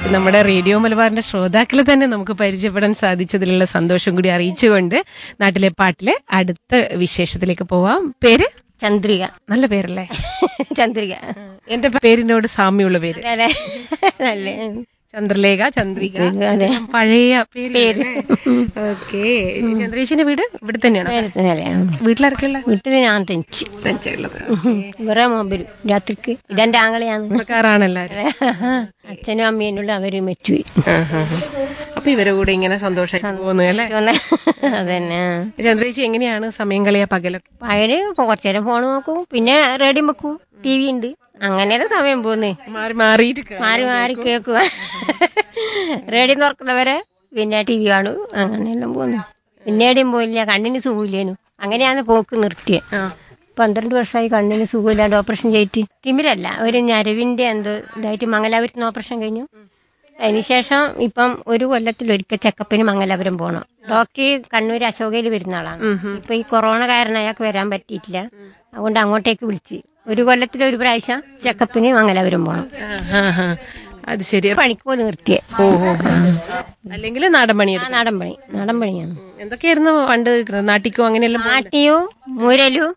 നമ്മുടെ റേഡിയോ മലബാറിന്റെ ശ്രോതാക്കളെ തന്നെ നമുക്ക് പരിചയപ്പെടാൻ സാധിച്ചതിലുള്ള സന്തോഷം കൂടി അറിയിച്ചുകൊണ്ട് നാട്ടിലെ പാട്ടിലെ അടുത്ത വിശേഷത്തിലേക്ക് പോവാം പേര് ചന്ദ്രിക നല്ല പേരല്ലേ ചന്ദ്രിക എന്റെ പേരിനോട് സാമ്യമുള്ള പേര് അതെ നല്ല ചന്ദ്രലേഖ ചന്ദ്രിക അതെ പഴയ പേര് ഓക്കെ ചന്ദ്രേശിന്റെ വീട് ഇവിടെ തന്നെയാണോ പേരത്തിനല്ലേ വീട്ടിലാർക്കുള്ള വീട്ടിൽ ഞാൻ തെഞ്ച് ഇവരെ മൊബൈൽ രാത്രിക്ക് ഇതെന്റെ ആങ്ങളെയാണ് കാറാണെല്ലാരും അച്ഛനും അമ്മേനുള്ള അവര് മെച്ചുപോയി അപ്പൊ ഇവരെ കൂടെ ഇങ്ങനെ സന്തോഷമായിട്ട് പോകുന്നു അല്ലേ അതന്നെ ചന്ദ്രേച്ചി എങ്ങനെയാണ് സമയം കളിയാ പകലൊക്കെ പകല് കുറച്ചു നേരം ഫോൺ നോക്കും പിന്നെ റേഡിയോ വെക്കും ടി വി ഉണ്ട് അങ്ങനെയല്ല സമയം പോകുന്നേ മാറി മാറിയിട്ട് ക- മാറി മാറി കേക്കുക റേഡിയോ തുറക്കുന്നവരെ പിന്നെ ടി വി കാണും അങ്ങനെയെല്ലാം പോകുന്നു പിന്നെ എവിടെയും പോയില്ല കണ്ണിന് സുഖമില്ലേനു അങ്ങനെയാണ് പോക്ക് നിർത്തിയത് ആ. പന്ത്രണ്ട് വർഷമായി കണ്ണിന് സുഖമില്ലാണ്ട് ഓപ്പറേഷൻ ചെയ്തിട്ട് തിമിരല്ല ഒരു ഞരവിന്റെ എന്തോ ഇതായിട്ട് മംഗലാപുരത്ത് നിന്ന് ഓപ്പറേഷൻ കഴിഞ്ഞു അതിനുശേഷം ഇപ്പം ഒരു കൊല്ലത്തിൽ ഒരിക്കൽ ചെക്കപ്പിന് മംഗലാപുരം പോകണം ഡോക്ടർ കണ്ണൂർ അശോകയിൽ വരുന്ന ആളാണ് ഇപ്പൊ ഈ കൊറോണ കാരണം അയാൾക്ക് വരാൻ പറ്റിയിട്ടില്ല അതുകൊണ്ട് അങ്ങോട്ടേക്ക് വിളിച്ച് ഒരു കൊല്ലത്തിൽ ഒരു പ്രാവശ്യം ചെക്കപ്പിന് മംഗലാപുരം പോകണം ആ, ആ, ആ. അത് ശരി പണിക്കോല് നിർത്തിയേ ഓ ഓ അല്ലെങ്കിൽ നാടൻ പണി ആ നാടൻ പണി നാടൻ പണിയാണ് എന്തൊക്കെയായിരുന്നു പണ്ട് നാട്ടിക്കോ അങ്ങനെയെല്ലാം പോ- ആട്ടിയും മുരലും